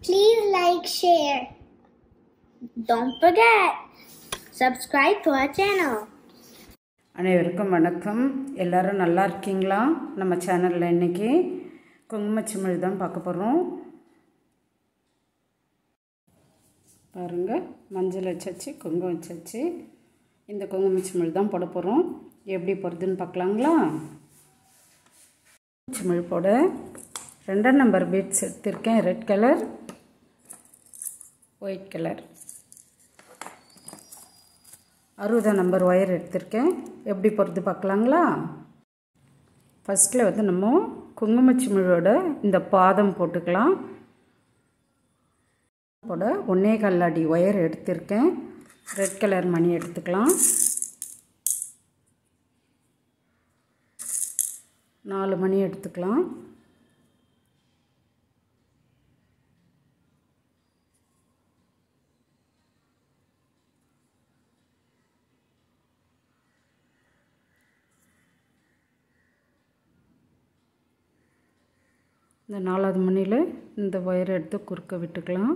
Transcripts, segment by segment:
Please like, share. Don't forget, subscribe to our channel. அனைவருக்கும் வணக்கம் எல்லாரும் நல்லா இருக்கீங்களா நம்ம சேனலில் இன்றைக்கி குங்குமச்சிமிழ் தான் பார்க்க போகிறோம் பாருங்கள் மஞ்சள் வச்சாச்சு குங்குமம் வச்சாச்சு இந்த குங்குமச்சிமிழ் தான் போட போகிறோம் எப்படி போடுறதுன்னு பார்க்கலாங்களா சிமிழ் போட ரெண்டாம் நம்பர் பீட்ஸ் எடுத்திருக்கேன் ரெட் கலர் ஒயிட் கலர் அறுபதாம் நம்பர் ஒயர் எடுத்திருக்கேன் எப்படி போகிறது பார்க்கலாங்களா ஃபஸ்ட்டில் வந்து நம்ம குங்குமச்சிமிழோட இந்த பாதம் போட்டுக்கலாம் போட ஒன்னே கல்லாடி ஒயர் எடுத்திருக்கேன் ரெட் கலர் மணி எடுத்துக்கலாம் நாலு மணி எடுத்துக்கலாம் இந்த நாலாவது மணியில் இந்த ஒயரை எடுத்து குறுக்க விட்டுக்கலாம்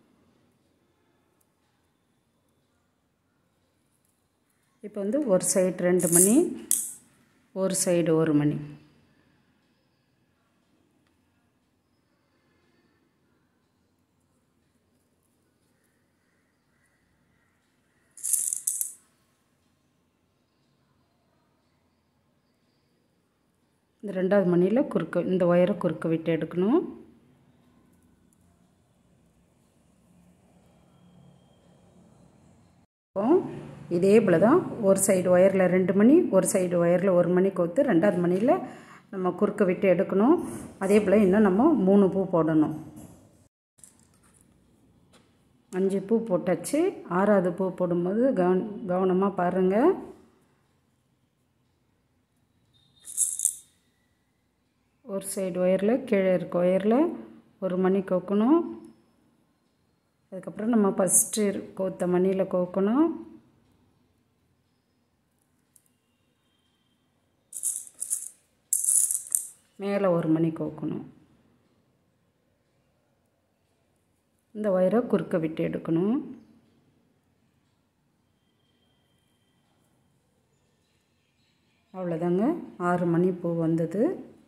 இப்போ வந்து ஒரு சைடு ரெண்டு மணி ஒரு சைடு ஒரு மணி இந்த ரெண்டாவது மணியில் குறுக்க இந்த ஒயரை குறுக்க விட்டு எடுக்கணும் இப்போ இதே போல் தான் ஒரு சைடு ஒயரில் ரெண்டு மணி ஒரு சைடு ஒயரில் ஒரு மணி கோத்து ரெண்டாவது மணியில் நம்ம குறுக்க விட்டு எடுக்கணும் அதே போல் இன்னும் நம்ம மூணு பூ போடணும் அஞ்சு பூ போட்டாச்சு ஆறாவது பூ போடும்போது கவன் கவனமாக பாருங்கள் ஒரு சைடு ஒயரில் கீழே இருக்க ஒயரில் ஒரு மணி கோக்கணும் அதுக்கப்புறம் நம்ம ஃபஸ்ட்டு கோத்த மணியில் கோக்கணும் மேலே ஒரு மணி கோக்கணும் இந்த ஒயரை குறுக்க விட்டு எடுக்கணும் அவ்வளோதாங்க ஆறு மணி பூ வந்தது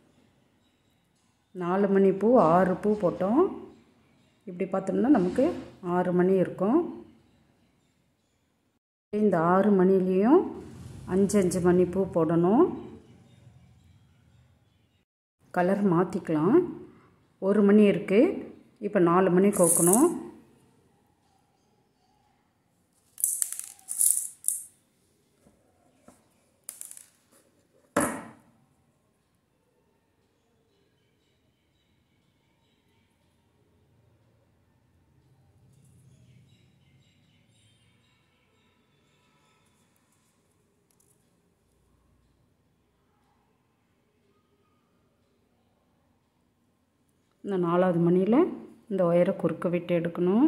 நாலு மணி பூ ஆறு பூ போட்டோம் இப்படி பார்த்தோம்னா நமக்கு ஆறு மணி இருக்கும் இந்த ஆறு மணிலேயும் அஞ்சு அஞ்சு மணி பூ போடணும் கலர் மாற்றிக்கலாம் ஒரு மணி இருக்குது இப்போ நாலு மணி கோக்கணும் இந்த நாலாவது மணியில் இந்த ஒயரை குறுக்க விட்டு எடுக்கணும்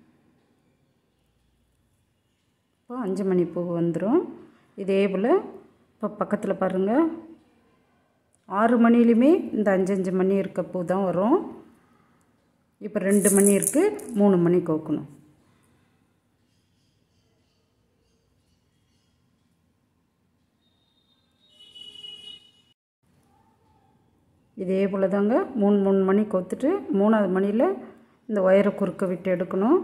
இப்போ அஞ்சு மணி பூ வந்துடும் இதே போல் இப்போ பக்கத்தில் பாருங்கள் ஆறு மணிலையுமே இந்த அஞ்சு அஞ்சு மணி இருக்க பூ தான் வரும் இப்போ ரெண்டு மணி இருக்குது மூணு மணி கோக்கணும் இதே போல் தாங்க மூணு மூணு மணி கொத்துட்டு மூணாவது மணியில் இந்த ஒயரை குறுக்க விட்டு எடுக்கணும்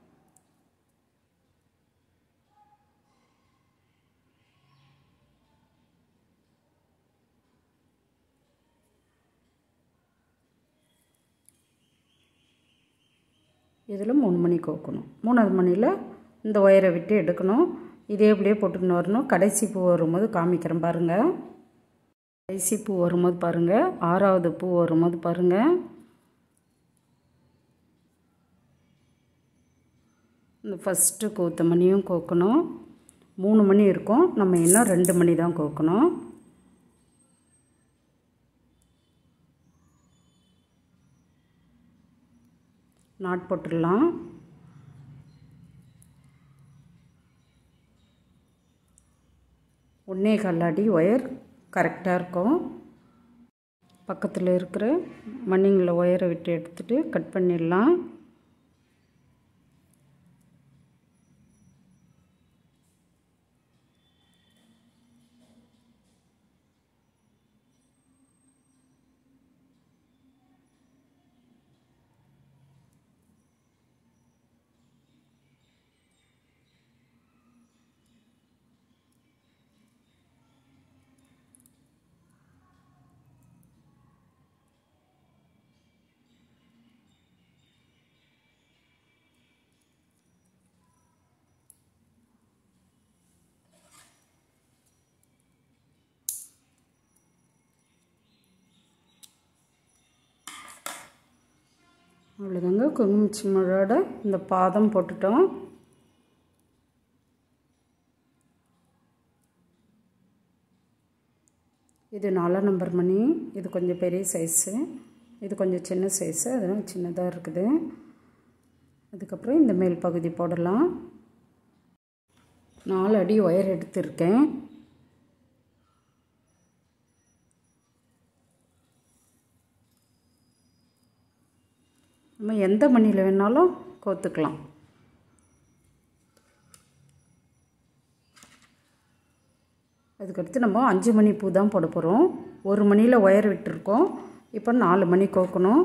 இதில் மூணு மணி கோக்கணும் மூணாவது மணியில் இந்த ஒயரை விட்டு எடுக்கணும் இதே இப்படியே போட்டுக்கின்னு வரணும் கடைசி பூ வரும்போது காமிக்கிறேன் பாருங்கள் கடைசி பூ வரும்போது பாருங்கள் ஆறாவது பூ வரும்போது பாருங்கள் இந்த ஃபஸ்ட்டு கோத்த மணியும் கோக்கணும் மூணு மணி இருக்கும் நம்ம இன்னும் ரெண்டு மணி தான் கோக்கணும் நாட் போட்டுடலாம் ஒன்றே கல்லாடி ஒயர் கரெக்டாக இருக்கும் பக்கத்தில் இருக்கிற மண்ணிங்கில் ஒயரை விட்டு எடுத்துகிட்டு கட் பண்ணிடலாம் அவ்வளோதாங்க குங்குமச்சிமழோட இந்த பாதம் போட்டுட்டோம் இது நாலாம் நம்பர் மணி இது கொஞ்சம் பெரிய சைஸு இது கொஞ்சம் சின்ன சைஸு அதனால் சின்னதாக இருக்குது அதுக்கப்புறம் இந்த மேல் பகுதி போடலாம் நாலு அடி ஒயர் எடுத்திருக்கேன் நம்ம எந்த மணியில் வேணாலும் கோத்துக்கலாம் அதுக்கடுத்து நம்ம அஞ்சு மணி பூ தான் போட போகிறோம் ஒரு மணியில் ஒயர் விட்டுருக்கோம் இப்போ நாலு மணி கோக்கணும்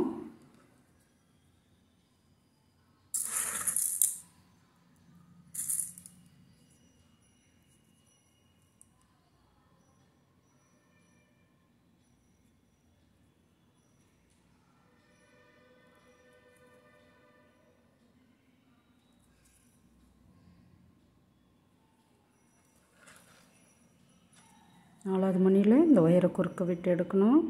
நாலாவது மணியில் இந்த ஒயரை குறுக்க விட்டு எடுக்கணும்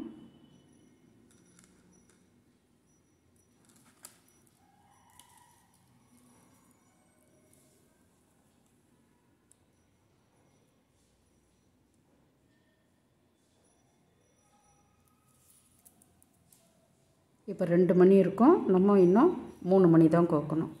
இப்போ ரெண்டு மணி இருக்கும் நம்ம இன்னும் மூணு மணி தான் கோக்கணும்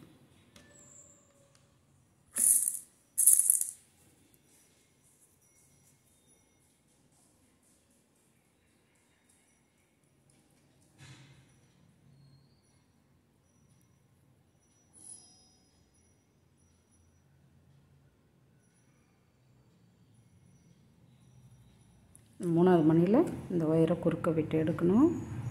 மூணாவது மணியில் இந்த ஒயரை குறுக்க விட்டு எடுக்கணும்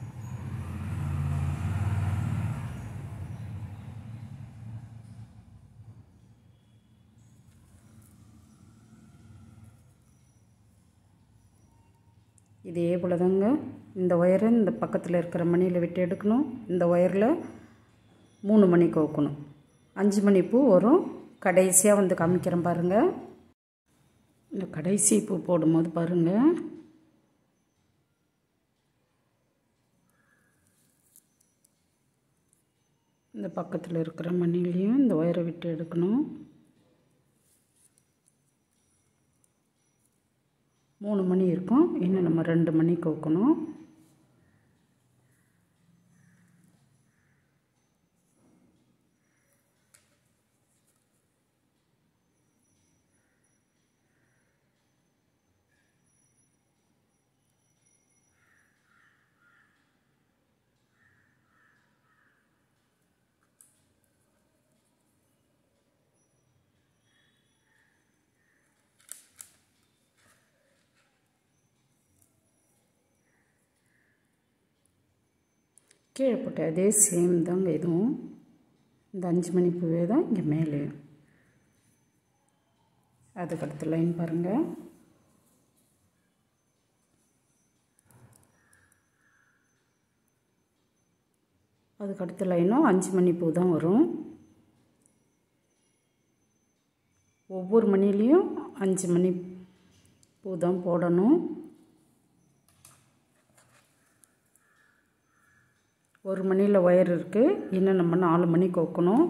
இதே போல் தாங்க இந்த ஒயரை இந்த பக்கத்தில் இருக்கிற மணியில் விட்டு எடுக்கணும் இந்த ஒயரில் மூணு மணி கோக்கணும் அஞ்சு மணி பூ வரும் கடைசியாக வந்து காமிக்கிறேன் பாருங்கள் இந்த கடைசி பூ போடும்போது பாருங்கள் இந்த பக்கத்தில் இருக்கிற மணிலையும் இந்த ஒயரை விட்டு எடுக்கணும் மூணு மணி இருக்கும் இன்னும் நம்ம ரெண்டு மணி கோக்கணும் கீழே போட்ட அதே சேம் தாங்க இதுவும் இந்த அஞ்சு மணி பூவே தான் இங்கே மேலே அதுக்கடுத்த லைன் பாருங்கள் அதுக்கடுத்த லைனும் அஞ்சு மணி பூ தான் வரும் ஒவ்வொரு மணிலையும் அஞ்சு மணி பூ தான் போடணும் ஒரு மணியில் ஒயர் இருக்குது இன்னும் நம்ம நாலு மணி கோக்கணும்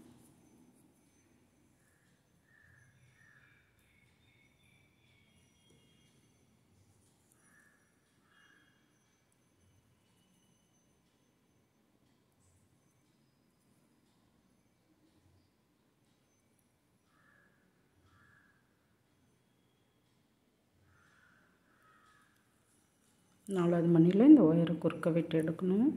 நாலாவது மணியில் இந்த ஒயரை குறுக்க விட்டு எடுக்கணும்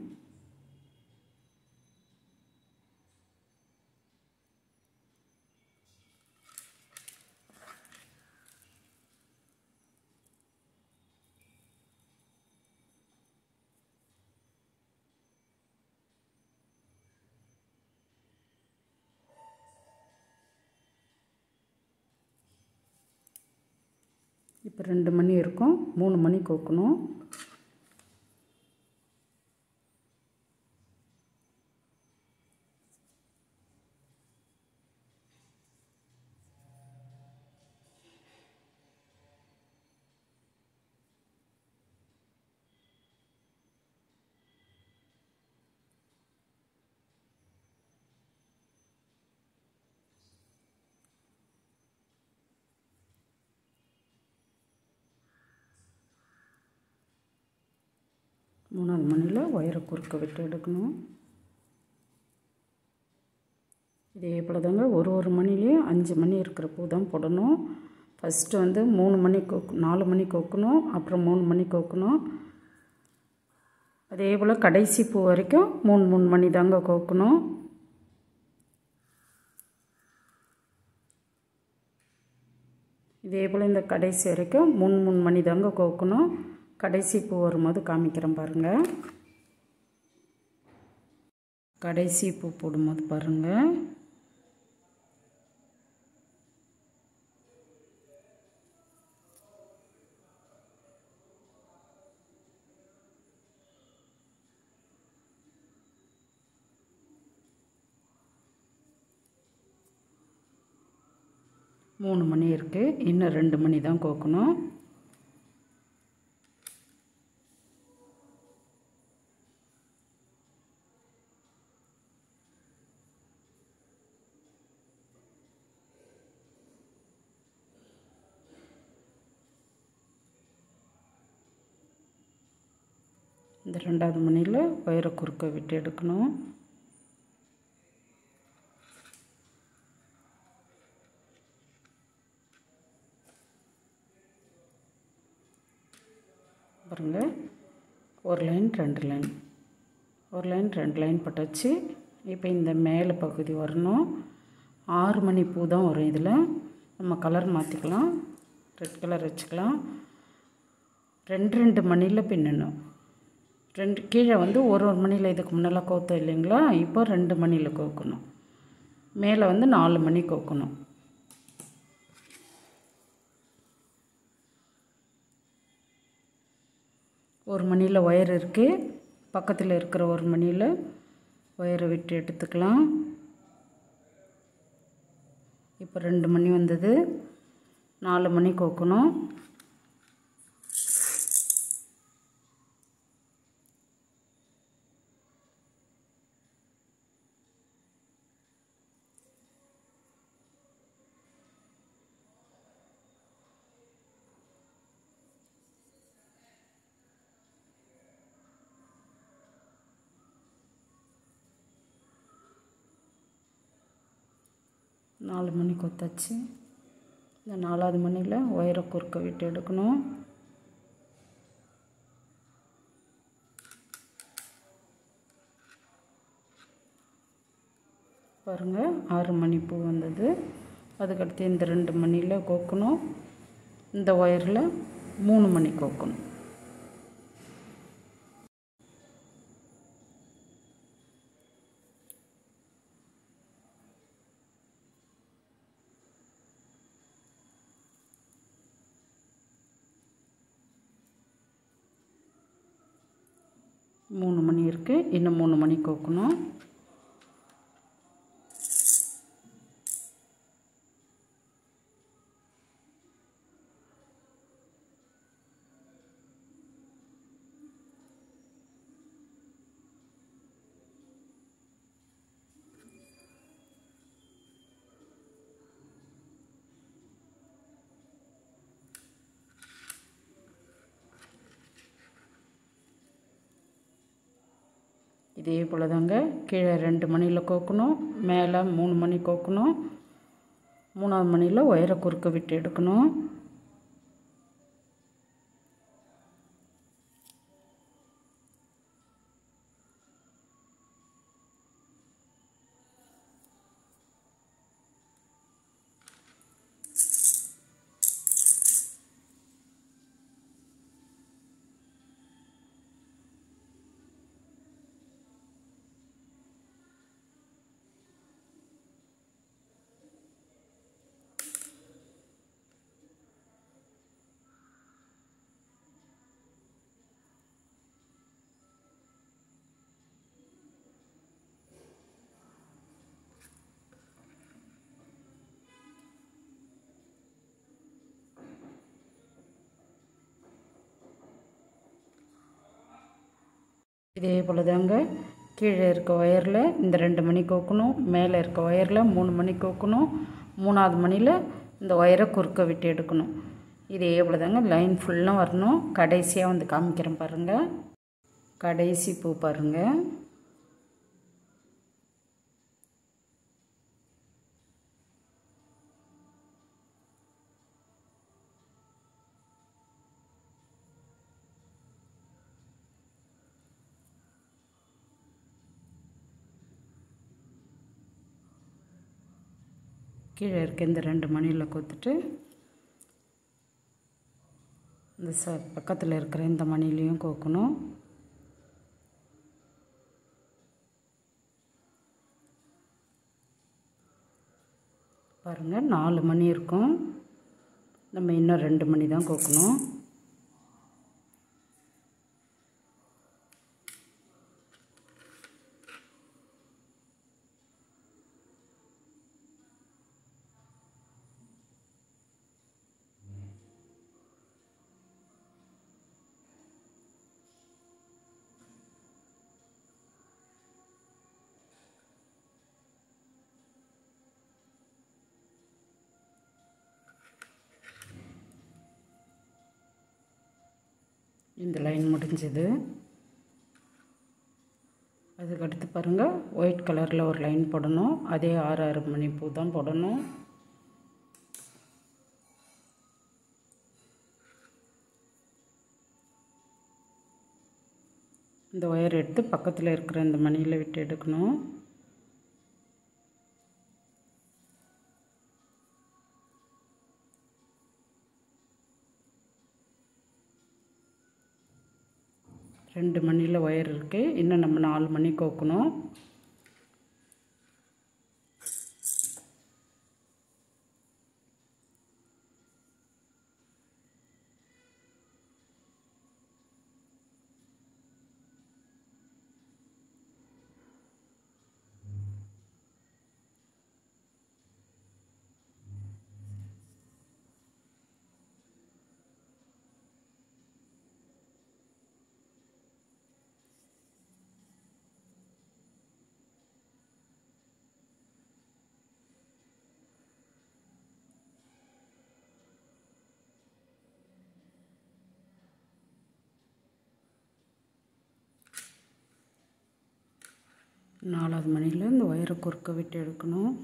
இப்போ ரெண்டு மணி இருக்கும் மூணு மணி கோக்கணும் மூணாவது மணியில் ஒயரை குறுக்க விட்டு எடுக்கணும் இதே போல் தாங்க ஒரு ஒரு மணிலையும் அஞ்சு மணி இருக்கிற பூ தான் போடணும் ஃபஸ்ட்டு வந்து மூணு மணி கோக்கு நாலு மணி கோக்கணும் அப்புறம் மூணு மணி கோக்கணும் அதே போல் கடைசி பூ வரைக்கும் மூணு மூணு மணி தாங்க கோக்கணும் இதே போல் இந்த கடைசி வரைக்கும் மூணு மூணு மணி தாங்க கோக்கணும் கடைசி பூ வரும்போது காமிக்கிறேன் பாருங்கள் கடைசி பூ போடும்போது பாருங்கள் மூணு மணி இருக்குது இன்னும் ரெண்டு மணி தான் கோக்கணும் இந்த ரெண்டாவது மணியில் ஒயரை குறுக்க விட்டு எடுக்கணும் பாருங்க ஒரு லைன் ரெண்டு லைன் ஒரு லைன் ரெண்டு லைன் போட்டாச்சு இப்போ இந்த மேலே பகுதி வரணும் ஆறு மணி பூ தான் வரும் இதில் நம்ம கலர் மாற்றிக்கலாம் ரெட் கலர் வச்சுக்கலாம் ரெண்டு ரெண்டு மணியில் பின்னணும் ரெண்டு கீழே வந்து ஒரு ஒரு மணியில் இதுக்கு முன்னெல்லாம் கோத்தோம் இல்லைங்களா இப்போ ரெண்டு மணியில் கோக்கணும் மேலே வந்து நாலு மணி கோக்கணும் ஒரு மணியில் ஒயர் இருக்குது பக்கத்தில் இருக்கிற ஒரு மணியில் ஒயரை விட்டு எடுத்துக்கலாம் இப்போ ரெண்டு மணி வந்தது நாலு மணி கோக்கணும் நாலு மணி கொத்தாச்சு இந்த நாலாவது மணியில் ஒயரை குறுக்க விட்டு எடுக்கணும் பாருங்கள் ஆறு மணி பூ வந்தது அதுக்கடுத்து இந்த ரெண்டு மணியில் கோக்கணும் இந்த ஒயரில் மூணு மணி கோக்கணும் மூணு மணி இருக்குது இன்னும் மூணு மணி கோக்கணும் இதே போல் தாங்க கீழே ரெண்டு மணியில் கோக்கணும் மேலே மூணு மணி கோக்கணும் மூணாவது மணியில் ஒயரை குறுக்க விட்டு எடுக்கணும் இதே போல் தாங்க கீழே இருக்க ஒயரில் இந்த ரெண்டு மணி கோக்கணும் மேலே இருக்க ஒயரில் மூணு மணி கோக்கணும் மூணாவது மணியில் இந்த ஒயரை குறுக்க விட்டு எடுக்கணும் இதே போல் தாங்க லைன் ஃபுல்லாக வரணும் கடைசியாக வந்து காமிக்கிறேன் பாருங்கள் கடைசி பூ பாருங்கள் கீழே இருக்க இந்த ரெண்டு மணியில் கொத்துட்டு இந்த ச பக்கத்தில் இருக்கிற இந்த மணிலையும் கோக்கணும் பாருங்கள் நாலு மணி இருக்கும் நம்ம இன்னும் ரெண்டு மணி தான் கோக்கணும் இந்த லைன் முடிஞ்சது அதுக்கடுத்து பாருங்கள் ஒயிட் கலரில் ஒரு லைன் போடணும் அதே ஆறு ஆறு மணி பூ தான் போடணும் இந்த ஒயர் எடுத்து பக்கத்தில் இருக்கிற இந்த மணியில் விட்டு எடுக்கணும் ரெண்டு மணியில் ஒயர் இருக்குது இன்னும் நம்ம நாலு மணி கோக்கணும் நாலாவது மணியில் இந்த ஒயரை குறுக்க விட்டு எடுக்கணும்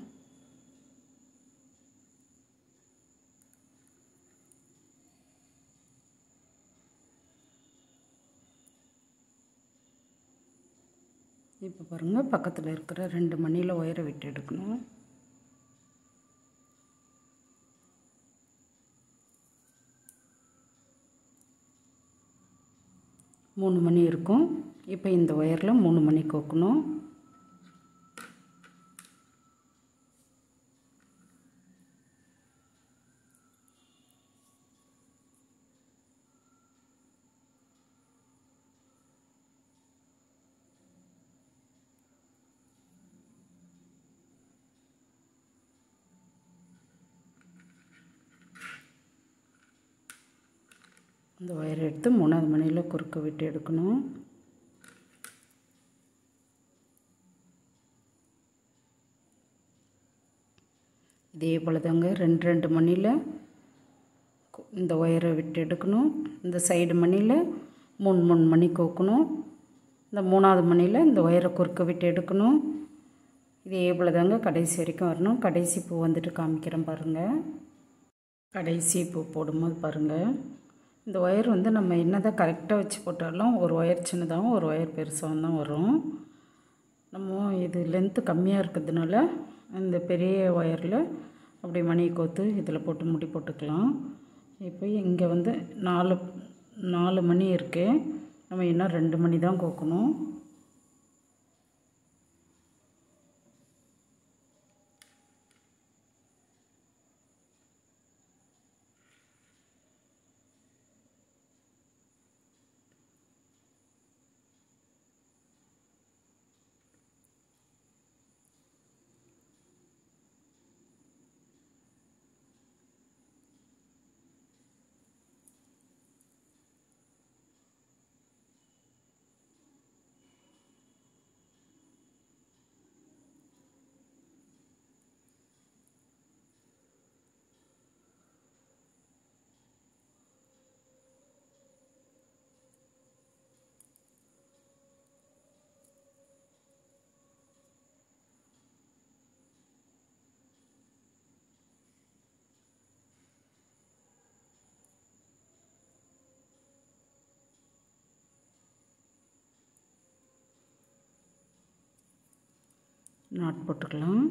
இப்போ பாருங்கள் பக்கத்தில் இருக்கிற ரெண்டு மணியில் ஒயரை விட்டு எடுக்கணும் மூணு மணி இருக்கும் இப்போ இந்த ஒயரில் மூணு மணி கோக்கணும் இந்த ஒயரை எடுத்து மூணாவது மணியில் குறுக்க விட்டு எடுக்கணும் இதே போல் தாங்க ரெண்டு ரெண்டு மணியில் இந்த ஒயரை விட்டு எடுக்கணும் இந்த சைடு மணியில் மூணு மூணு மணி கோக்கணும் இந்த மூணாவது மணியில் இந்த ஒயரை குறுக்க விட்டு எடுக்கணும் இதே போல் தாங்க கடைசி வரைக்கும் வரணும் கடைசி பூ வந்துட்டு காமிக்கிறேன் பாருங்கள் கடைசி பூ போடும்போது பாருங்கள் இந்த ஒயர் வந்து நம்ம என்ன தான் கரெக்டாக வச்சு போட்டாலும் ஒரு ஒயர் சின்னதாகவும் ஒரு ஒயர் பெருசாகவும் தான் வரும் நம்ம இது லென்த்து கம்மியாக இருக்கிறதுனால இந்த பெரிய ஒயரில் அப்படி மணி கோத்து இதில் போட்டு முடி போட்டுக்கலாம் இப்போ இங்கே வந்து நாலு நாலு மணி இருக்குது நம்ம இன்னும் ரெண்டு மணி தான் கோக்கணும் நாட் போட்டுக்கலாம்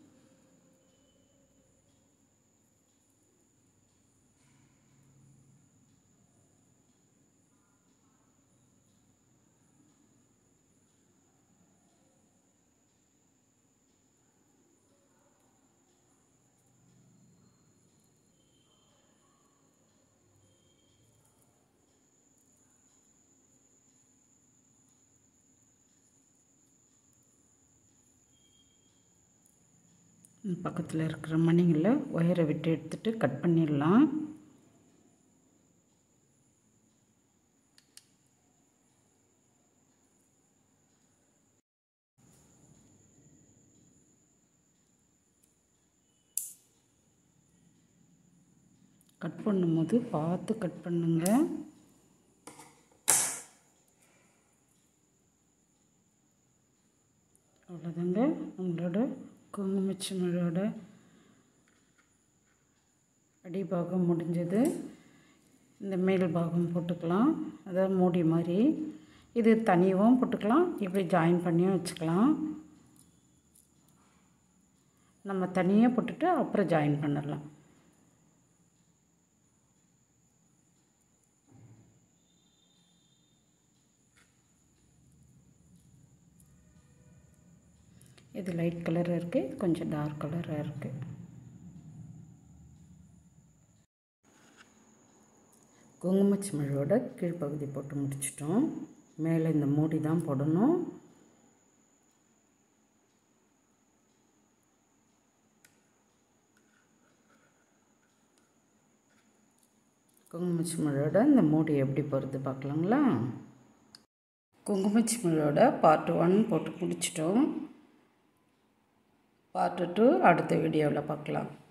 பக்கத்தில் இருக்கிற மணிகளில் ஒயரை விட்டு எடுத்துட்டு கட் பண்ணிடலாம் கட் பண்ணும்போது பார்த்து கட் பண்ணுங்க அவ்வளோதாங்க நம்மளோட குங்குமச்சிமலோட அடிபாகம் முடிஞ்சது இந்த மேல் பாகம் போட்டுக்கலாம் அதாவது மூடி மாதிரி இது தனியாகவும் போட்டுக்கலாம் இப்படி ஜாயின் பண்ணியும் வச்சுக்கலாம் நம்ம தனியாக போட்டுட்டு அப்புறம் ஜாயின் பண்ணிடலாம் இது லைட் கலராக இருக்குது கொஞ்சம் டார்க் கலராக இருக்குது குங்குமச்சிமிழோட கீழ்ப்பகுதி போட்டு முடிச்சிட்டோம் மேலே இந்த மூடி தான் போடணும் குங்குமச்சிமிழோட இந்த மூடி எப்படி போகிறது பார்க்கலாங்களா குங்குமச்சிமிழோட பார்ட் ஒன் போட்டு முடிச்சிட்டோம் பார்ட் டூ அடுத்த வீடியோவில் பார்க்கலாம்